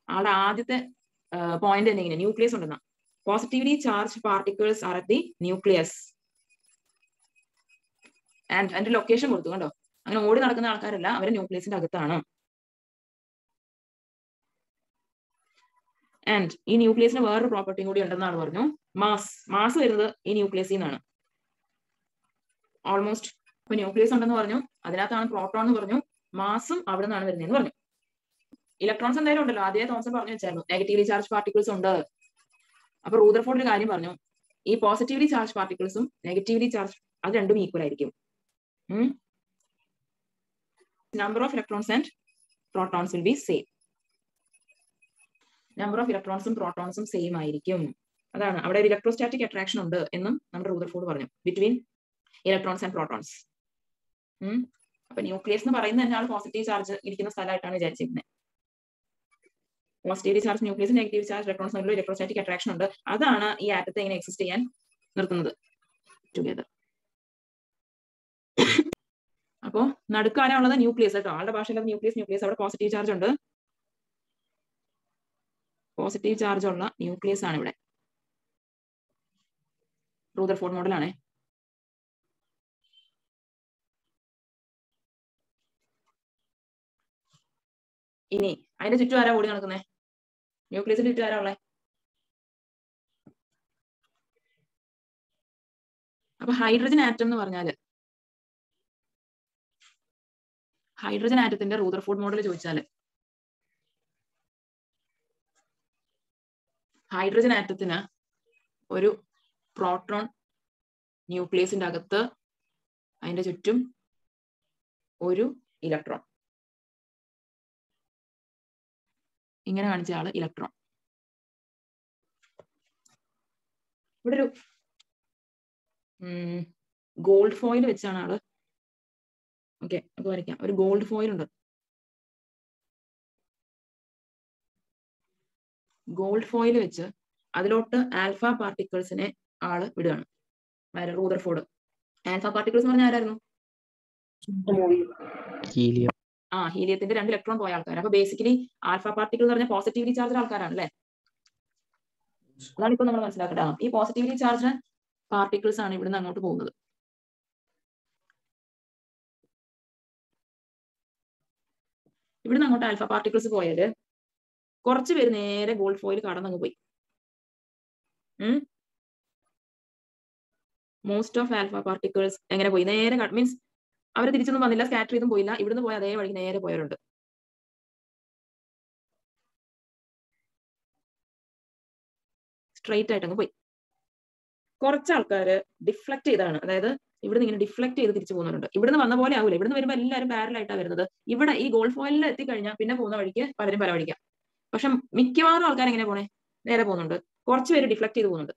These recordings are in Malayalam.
ആളുടെ ആദ്യത്തെ പോയിന്റ് തന്നെ ഇങ്ങനെ ന്യൂക്ലിയസ് ഉണ്ടെന്ന positively charge particles are at the nucleus and അതിന്റെ ലൊക്കേഷൻ കൊടുത്തു കണ്ടോ അങ്ങനെ ഓടി നടക്കുന്ന ആൾക്കാരല്ല അവർ ന്യൂക്ലിയസിന്റെ അകത്താണ് ആൻഡ് ഈ ന്യൂക്ലിയസിന് വേറൊരു പ്രോപ്പർട്ടിയും കൂടി ഉണ്ടെന്നാണ് പറഞ്ഞു മാസ് മാസ് വരുന്നത് ഈ ന്യൂക്ലിയസിൽ നിന്നാണ് ഓൾമോസ്റ്റ് ഇപ്പൊ ന്യൂക്ലിയസ് ഉണ്ടെന്ന് പറഞ്ഞു അതിനകത്താണ് പ്രോട്ടോൺ എന്ന് പറഞ്ഞു മാസും അവിടെ നിന്നാണ് വരുന്നതെന്ന് പറഞ്ഞു ഇലക്ട്രോൺസ് എന്തായാലും ഉണ്ടല്ലോ ആദ്യമേ തോമസൺ പറഞ്ഞു വെച്ചായിരുന്നു നെഗറ്റീവ്ലി ചാർജ് പാർട്ടിക്കിൾസ് ഉണ്ട് അപ്പൊ റൂദർഫോർഡ് ഒരു കാര്യം പറഞ്ഞു ഈ പോസിറ്റീവ്ലി ചാർജ് പാർട്ടിക്കിൾസും നെഗറ്റീവ്ലി ചാർജ് അത് രണ്ടും ഈക്വൽ ആയിരിക്കും number of electrons and protons will be same number of ഇലക്ട്രോൺസും പ്രോട്ടോൺസും സെയിം ആയിരിക്കും അതാണ് അവിടെ ഒരു ഇലക്ട്രോസ്റ്റാറ്റിക് അട്രാക്ഷൻ ഉണ്ട് എന്നും നമ്മുടെ റൂദർഫോർഡ് പറഞ്ഞു ബിറ്റ്വീൻ ഇലക്ട്രോൺസ് ആൻഡ് പ്രോട്ടോൺസ് അപ്പൊ ന്യൂക്ലിയസ് എന്ന് പറയുന്നത് തന്നെ ആൾ പോസിറ്റീവ് ചാർജ് ഇരിക്കുന്ന സ്ഥലമായിട്ടാണ് വിചാരിച്ചിരിക്കുന്നത് positive charge nucleus negative charge electrons തമ്മിൽ ഇലക്ട്രോസ്റ്റാറ്റിക് അട്രാക്ഷൻ ഉണ്ട് അതാണ് ഈ ആറ്റത്തെ ഇങ്ങനെ എക്സിസ്റ്റ് ചെയ്യാൻ നിർത്തുന്നത് ടുഗദർ അപ്പോ നടുക്കാനുള്ളത് ന്യൂക്ലിയസ് കേട്ടോ ആളുടെ ഭാഷയിൽ ന്യൂക്ലിയസ് ന്യൂക്ലിയസ് അവിടെ പോസിറ്റീവ് ചാർജ് ഉണ്ട് പോസിറ്റീവ് ചാർജ് ഉള്ള ന്യൂക്ലിയസ് ആണ് ഇവിടെ റൂദർഫോർഡ് മോഡലാണേ ഇനി അതിന്റെ ചുറ്റും ആരാ ഓടി നടക്കുന്നേ ന്യൂക്ലിയസിന്റെ ചുറ്റും ആരാ ഉള്ളേ അപ്പൊ ഹൈഡ്രജൻ ആറ്റം എന്ന് പറഞ്ഞാല് ഹൈഡ്രജൻ ആറ്റത്തിന്റെ റൂദർഫോർഡ് മോഡൽ ചോദിച്ചാല് ഹൈഡ്രജൻ ആറ്റത്തിന് ഒരു പ്രോട്ടോൺ ന്യൂക്ലിയസിന്റെ അകത്ത് അതിന്റെ ചുറ്റും ഒരു ഇലക്ട്രോൺ ഇങ്ങനെ കാണിച്ച ആള് ഇലക്ട്രോൺ ഇവിടെ ഒരു ഗോൾഡ് ഫോയിൽ വെച്ചാണ് ആള് ഓക്കെ അപ്പൊ വരയ്ക്കാം ഒരു ഗോൾഡ് ഫോയിൽ ഉണ്ട് ഗോൾഡ് ഫോയിൽ വെച്ച് അതിലോട്ട് ആൽഫ പാർട്ടിക്കിൾസിനെ ആള് വിടുകയാണ് റൂദർഫോർഡ് ആൽഫ പാർട്ടിക്കിൾസ് എന്ന് പറഞ്ഞാൽ ആരായിരുന്നു ഹീലിയം ആ ഹീലിയത്തിന്റെ രണ്ട് ഇലക്ട്രോൺ പോയ ആൾക്കാർ അപ്പൊ ബേസിക്കലി ആൽഫ പാർട്ടിക്കിൾ എന്ന് പറഞ്ഞാൽ പോസിറ്റീവ്ലി ചാർജ് ആൾക്കാരാണ് അല്ലെ അതാണ് ഇപ്പൊ നമ്മൾ മനസ്സിലാക്കേണ്ടത് ഈ പോസിറ്റീവ്ലി ചാർജ് പാർട്ടിക്കിൾസ് ആണ് ഇവിടുന്ന് അങ്ങോട്ട് പോകുന്നത് ഇവിടുന്ന് അങ്ങോട്ട് ആൽഫ പാർട്ടിക്കിൾസ് പോയാല് കുറച്ച് പേര് നേരെ ഗോൾഡ് ഫോയിൽ കടന്നങ്ങ് പോയി മോസ്റ്റ് ഓഫ് ആൽഫ പാർട്ടിക്കിൾസ് എങ്ങനെ പോയി നേരെ മീൻസ് അവർ തിരിച്ചൊന്നും വന്നില്ല സ്കാറ്റർ ചെയ്തും പോയില്ല ഇവിടുന്ന് പോയ അതേ വഴി നേരെ പോയവരുണ്ട് സ്ട്രെയിറ്റ് ആയിട്ട് അങ്ങ് പോയി കുറച്ച് ആൾക്കാര് ഡിഫ്ലക്ട് ചെയ്താണ് അതായത് ഇവിടുന്ന് ഇങ്ങനെ ഡിഫ്ലക്ട് ചെയ്ത് തിരിച്ചു പോകുന്നവരുണ്ട് ഇവിടുന്ന് വന്ന പോലെ ആവില്ല ഇവിടുന്ന് വരുമ്പോൾ എല്ലാവരും പാരലായിട്ടാണ് വരുന്നത് ഇവിടെ ഈ ഗോൾഡ് ഫോയിലിൽ എത്തിക്കഴിഞ്ഞാൽ പിന്നെ പോകുന്ന വഴിക്ക് പലരും പല വഴിക്കാം പക്ഷെ മിക്കവാറും ആൾക്കാർ എങ്ങനെ പോണേ നേരെ പോകുന്നുണ്ട് കുറച്ച് പേര് ഡിഫ്ലക്ട് ചെയ്ത് പോകുന്നുണ്ട്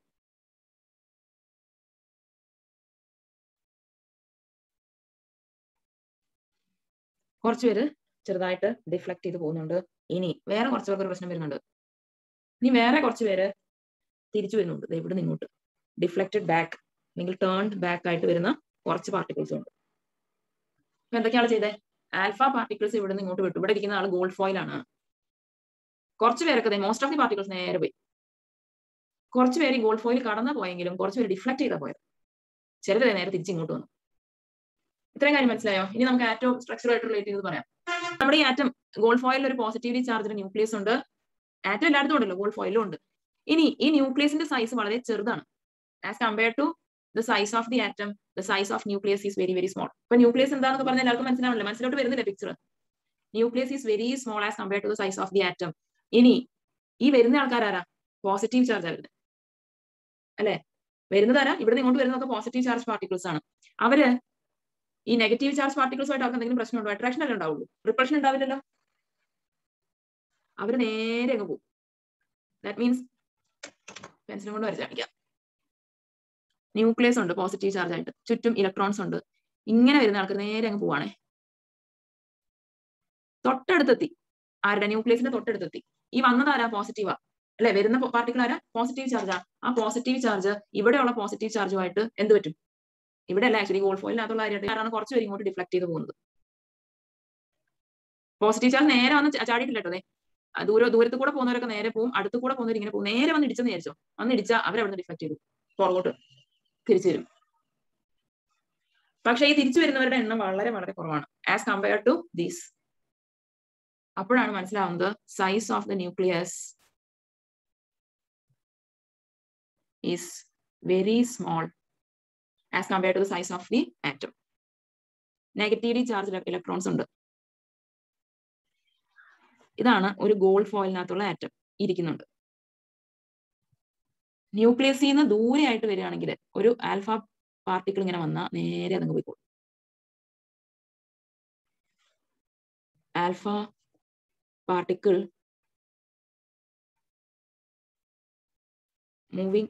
കുറച്ച് പേര് ചെറുതായിട്ട് ഡിഫ്ലക്ട് ചെയ്ത് പോകുന്നുണ്ട് ഇനി വേറെ കുറച്ച് പേർക്ക് ഒരു പ്രശ്നം വരുന്നുണ്ട് ഇനി വേറെ കുറച്ച് പേര് തിരിച്ചു വരുന്നുണ്ട് ഇവിടെ ഇങ്ങോട്ട് ഡിഫ്ലക്റ്റഡ് ബാക്ക് അല്ലെങ്കിൽ ടേൺഡ് ബാക്ക് ആയിട്ട് വരുന്ന കുറച്ച് പാർട്ടിക്കിൾസ് ഉണ്ട് അപ്പൊ എന്തൊക്കെയാണ് ചെയ്തത് ആൽഫ പാർട്ടിക്കിൾസ് ഇവിടെ നിന്ന് ഇങ്ങോട്ട് വിട്ടു ഇവിടെ ഇരിക്കുന്ന ആൾ ഗോൾഡ് ഫോയിൽ ആണ് കുറച്ച് പേരൊക്കെ മോസ്റ്റ് ഓഫ് ദി പാർട്ടിക്കിൾസ് നേരെ പോയി കുറച്ച് പേര് ഗോൾഡ് ഫോയിൽ കടന്നു പോയെങ്കിലും കുറച്ച് പേര് ഡിഫ്ലക്ട് ചെയ്താ പോയത് ചിലര് നേരെ തിരിച്ച് ഇങ്ങോട്ട് വന്നു ഇത്രയും കാര്യം മനസ്സിലായോ ഇനി നമുക്ക് ആറ്റോ സ്ട്രക്ചറായിട്ട് റിലേറ്റ് ചെയ്ത് പറയാം നമ്മുടെ ഈ ആറ്റം ഗോൾഡ് ഫോയിലിൽ ഒരു പോസിറ്റീവ്ലി ചാർജ് ന്യൂക്ലിയസ് ഉണ്ട് ആറ്റം എല്ലായിടത്തും ഉണ്ടല്ലോ ഗോൾഡ് ഫോയിലും ഉണ്ട് ഇനി ഈ ന്യൂക്ലിയസിന്റെ സൈസ് വളരെ ചെറുതാണ് as compare to the size of the atom the size of nucleus is very very small ഇപ്പൊ ന്യൂക്ലിയസ് എന്താണെന്ന് പറഞ്ഞാൽ എല്ലാവർക്കും മനസ്സിലാവില്ല മനസ്സിലോട്ട് വരുന്നില്ല picture nucleus is very small as compare to the size of the atom ഇനി ഈ വരുന്ന ആൾക്കാരാരാ പോസിറ്റീവ് ചാർജ് വരുന്നത് അല്ലെ വരുന്നതാരാ ഇവിടുന്ന് ഇങ്ങോട്ട് വരുന്നതൊക്കെ പോസിറ്റീവ് ചാർജ് പാർട്ടിക്കിൾസ് ആണ് അവര് ഈ നെഗറ്റീവ് ചാർജ് പാർട്ടിക്കിൾസുമായിട്ട് അവർക്ക് എന്തെങ്കിലും പ്രശ്നമുണ്ടോ അട്രാക്ഷൻ അല്ലേ ഉണ്ടാവുള്ളൂ റിപ്പൾഷൻ ഉണ്ടാവില്ലല്ലോ അവര് നേരെ അങ്ങ് പോകും ദാറ്റ് മീൻസ് പെൻസിലും കൊണ്ട് വരച്ച് കാണിക്കാം ന്യൂക്ലിയസ് ഉണ്ട് പോസിറ്റീവ് ചാർജ് ആയിട്ട് ചുറ്റും ഇലക്ട്രോൺസ് ഉണ്ട് ഇങ്ങനെ വരുന്ന ആൾക്കാർ നേരെ അങ്ങ് പോവാണേ തൊട്ടടുത്തെത്തി ആരുടെ ന്യൂക്ലിയസിന്റെ തൊട്ടടുത്തെത്തി ഈ വന്നതാരാ പോസിറ്റീവാ അല്ലെ വരുന്ന പാർട്ടിക്കിൾ ആരാ പോസിറ്റീവ് ചാർജാ ആ പോസിറ്റീവ് ചാർജ് ഇവിടെയുള്ള പോസിറ്റീവ് ചാർജുമായിട്ട് എന്ത് പറ്റും ഇവിടെ അല്ല ആക്ച്വലി ഗോൾഡ് ഫോയിലിനകത്തുള്ള കാര്യമായിട്ട് ആരാണ് കുറച്ച് പേര് ഇങ്ങോട്ട് ഡിഫ്ലക്ട് ചെയ്ത് പോകുന്നത് പോസിറ്റീവ് ചാർജ് നേരെ വന്ന് ചാടിയിട്ടില്ല കേട്ടോ ദൂരം ദൂരത്ത് കൂടെ പോകുന്നവരൊക്കെ നേരെ പോകും അടുത്ത് കൂടെ പോകുന്നവർ ഇങ്ങനെ പോകും നേരെ വന്ന് ഇടിച്ചെന്ന് വിചാരിച്ചോ വന്ന് ഇടിച്ചാൽ അവരവിടെ ഡിഫ്ലക്ട് ചെയ്തു പുറകോട്ട് തിരിച്ചു വരും പക്ഷേ ഈ തിരിച്ചു വരുന്നവരുടെ എണ്ണം വളരെ വളരെ കുറവാണ് ആസ് കമ്പയർ ടു ദീസ് അപ്പോഴാണ് മനസ്സിലാവുന്നത് size of the nucleus is very small as compare to the size of the atom negatively charge electrons ഉണ്ട് ഇതാണ് ഒരു ഗോൾഡ് ഫോയിലിനകത്തുള്ള ആറ്റം ഇരിക്കുന്നുണ്ട് ന്യൂക്ലിയസിൽ നിന്ന് ദൂരെയായിട്ട് വരികയാണെങ്കിൽ ഒരു ആൽഫ പാർട്ടിക്കിൾ ഇങ്ങനെ വന്നാൽ നേരെ അതങ്ങ് പോയിക്കോളും alpha particle moving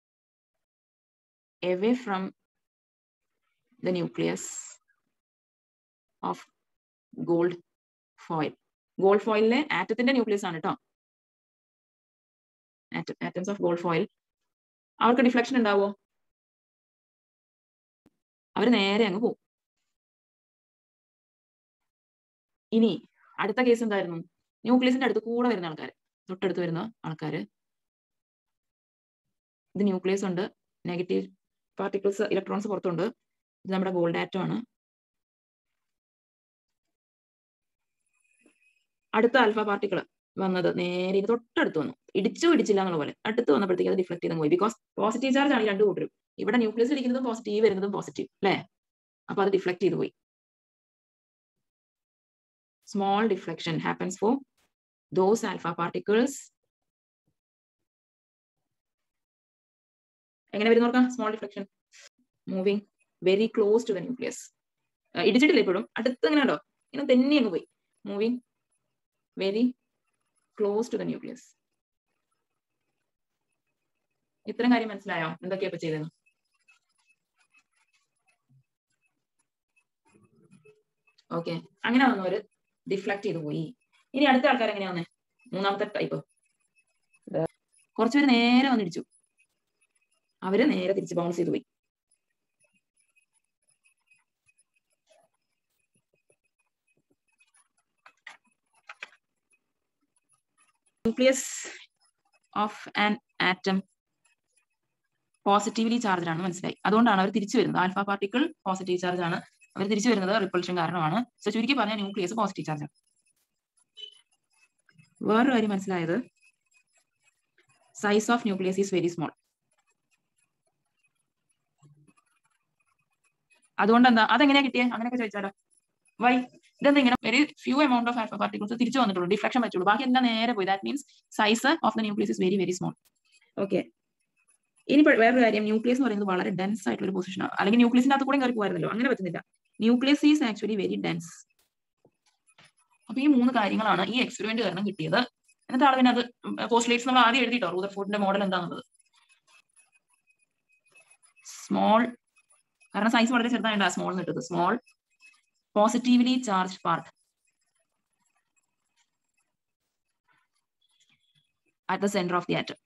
away from the nucleus of gold foil. Gold ഫോയിലിലെ ആറ്റത്തിന്റെ ന്യൂക്ലിയസ് ആണ് കേട്ടോ ആറ്റംസ് ഓഫ് ഗോൾഡ് ഫോയിൽ അവർക്ക് ഡിഫ്ലക്ഷൻ ഉണ്ടാവോ അവർ നേരെ അങ്ങ് പോകും ഇനി അടുത്ത കേസ് എന്തായിരുന്നു ന്യൂക്ലിയസിന്റെ അടുത്ത് കൂടെ വരുന്ന ആൾക്കാർ തൊട്ടടുത്ത് വരുന്ന ആൾക്കാര് ഇത് ന്യൂക്ലിയസ് ഉണ്ട് നെഗറ്റീവ് പാർട്ടിക്കിൾസ് ഇലക്ട്രോൺസ് പുറത്തുണ്ട് ഇത് നമ്മുടെ ഗോൾഡ് ആറ്റം ആണ് അടുത്ത ആൽഫ പാർട്ടിക്കിൾ വന്നത് നേരെ ഇത് തൊട്ടടുത്ത് വന്നു ഇടിച്ചു ഇടിച്ചില്ല എന്നുള്ള പോലെ അടുത്ത് വന്നപ്പോഴത്തേക്ക് അത് ഡിഫ്ലക്ട് ചെയ്ത് പോയി ബിക്കോസ് പോസിറ്റീവ് ചാർജ് ആണ് ഈ രണ്ട് കൂട്ടരും ഇവിടെ ന്യൂക്ലിയസ് ഇരിക്കുന്നതും പോസിറ്റീവ് വരുന്നതും പോസിറ്റീവ് അല്ലേ അപ്പൊ അത് ഡിഫ്ലക്ട് ചെയ്ത് പോയി small deflection happens for those alpha particles എങ്ങനെ വരുന്ന നോക്കാം small deflection moving very close to the nucleus ഇടിച്ചിട്ടില്ല ഇപ്പോഴും അടുത്ത് എങ്ങനെ ഉണ്ടോ ഇങ്ങനെ തന്നെ അങ്ങ് പോയി moving very close to the nucleus ഇത്രയും കാര്യം മനസ്സിലായോ എന്തൊക്കെയാ ഇപ്പൊ ചെയ്തത് ഓക്കെ അങ്ങനെ വന്നവര് ഡിഫ്ലക്ട് ചെയ്ത് പോയി ഇനി അടുത്ത ആൾക്കാർ എങ്ങനെയാ വന്നേ മൂന്നാമത്തെ ടൈപ്പ് കുറച്ചുപേര് നേരെ വന്നിടിച്ചു അവര് നേരെ തിരിച്ച് ബൗൺസ് ചെയ്ത് പോയി nucleus of an atom positively charge ആണ് മനസ്സിലായി അതുകൊണ്ടാണ് അവർ തിരിച്ചു വരുന്നത് ആൽഫ പാർട്ടിക്കിൾ പോസിറ്റീവ് ചാർജ് ആണ് അവർ തിരിച്ചു വരുന്നത് റിപ്പൾഷൻ കാരണമാണ് സോ ചുരുക്കി പറഞ്ഞ ന്യൂക്ലിയസ് പോസിറ്റീവ് ചാർജ് ആണ് വേറൊരു കാര്യം മനസ്സിലായത് size of nucleus is very small അതുകൊണ്ട് എന്താ അതെങ്ങനെയാ കിട്ടിയേ അങ്ങനെയൊക്കെ ചോദിച്ചാലോ വൈ ഇതെന്താ ഇങ്ങനെ very few amount of alpha particles തിരിച്ചു വന്നിട്ടുള്ളൂ ഡിഫ്ലക്ഷൻ പറ്റുള്ളൂ ബാക്കി എല്ലാം നേരെ പോയി that means size of the nucleus is very very small okay ഇനി വേറൊരു കാര്യം ന്യൂക്ലിയസ് എന്ന് പറയുന്നത് വളരെ ഡെൻസ് ആയിട്ടുള്ള ഒരു പൊസിഷനാണ് അല്ലെങ്കിൽ ന്യൂക്ലിയസിന്റെ അകത്ത് കൂടെ കയറി പോകാറുണ്ടല്ലോ അങ്ങനെ പറ്റുന്നില്ല nucleus is actually very dense അപ്പൊ ഈ മൂന്ന് കാര്യങ്ങളാണ് ഈ എക്സ്പെരിമെന്റ് കാരണം കിട്ടിയത് എന്നിട്ട് ആൾ പിന്നെ അത് പോസ്റ്റ്ലേറ്റ്സ് നമ്മൾ ആദ്യം എഴുതിട്ടോ റൂദർഫോർഡിന്റെ മോഡൽ എന്താണെന്നുള്ളത് സ്മോൾ കാരണം സൈസ് വളരെ ചെറുതായിട്ട് ആ സ്മോൾ കിട്ടുന്നത് small positively charge part at the centre of the atom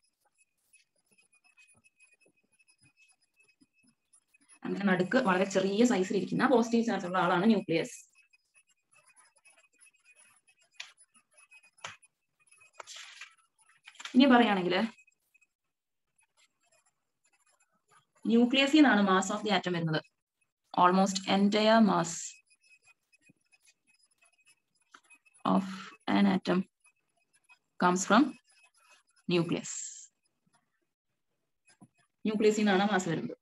അങ്ങനെ നടുക്ക് വളരെ ചെറിയ സൈസിൽ ഇരിക്കുന്ന പോസിറ്റീവ് ചാർജ് ഉള്ള ആളാണ് ന്യൂക്ലിയസ് ഇനി പറയുകയാണെങ്കിൽ ന്യൂക്ലിയസിൽ നിന്നാണ് മാസ് ഓഫ് ദി ആറ്റം വരുന്നത് almost entire mass of an atom comes from nucleus ന്യൂക്ലിയസിൽ നിന്നാണ് മാസ് വരുന്നത്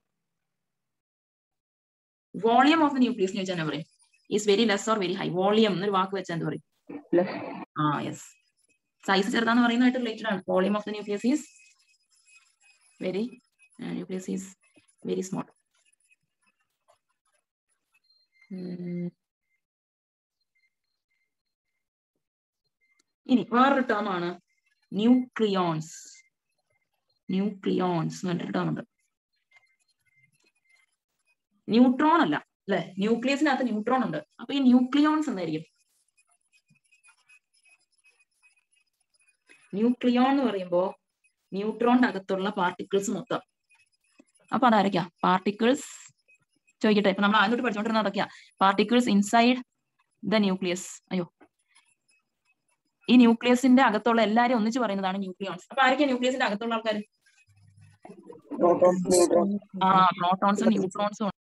വോളിയം ഓഫ് ദ ന്യൂക്ലിയസ് എന്ന് വെച്ചാൽ എന്താ പറയും is very less or very high volume എന്നൊരു വാക്ക് വെച്ചാൽ എന്താ പറയും ആ യെസ് സൈസ് ചെറുതാന്ന് പറയുന്നതായിട്ട് റിലേറ്റഡ് ആണ് volume of the nucleus is very nucleus is very small ഇനി വേറൊരു ടേം ആണ് ന്യൂക്ലിയോൺസ് ന്യൂക്ലിയോൺസ് എന്ന് പറഞ്ഞൊരു ടേം ഉണ്ട് ന്യൂട്രോൺ അല്ല അല്ലെ ന്യൂക്ലിയസിനകത്ത് ന്യൂട്രോൺ ഉണ്ട് അപ്പൊ ഈ ന്യൂക്ലിയോൺസ് എന്തായിരിക്കും ന്യൂക്ലിയോൺ എന്ന് പറയുമ്പോ ന്യൂട്രോണിന്റെ അകത്തുള്ള പാർട്ടിക്കിൾസ് മൊത്തം അപ്പൊ അതാരൊക്കെയാ പാർട്ടിക്കിൾസ് ചോദിക്കട്ടെ ഇപ്പൊ നമ്മൾ ആദ്യം തൊട്ട് പഠിച്ചോണ്ടിരുന്ന അതൊക്കെയാ പാർട്ടിക്കിൾസ് ഇൻസൈഡ് ദ ന്യൂക്ലിയസ് അയ്യോ ഈ ന്യൂക്ലിയസിന്റെ അകത്തുള്ള എല്ലാരും ഒന്നിച്ച് പറയുന്നതാണ് ന്യൂക്ലിയോൺസ് അപ്പൊ ആരൊക്കെയാ ന്യൂക്ലിയസിന്റെ അകത്തുള്ള ആൾക്കാർ പ്രോട്ടോൺ ന്യൂട്രോൺ ആ പ്രോട്ടോൺസും ന്യൂട്രോൺസും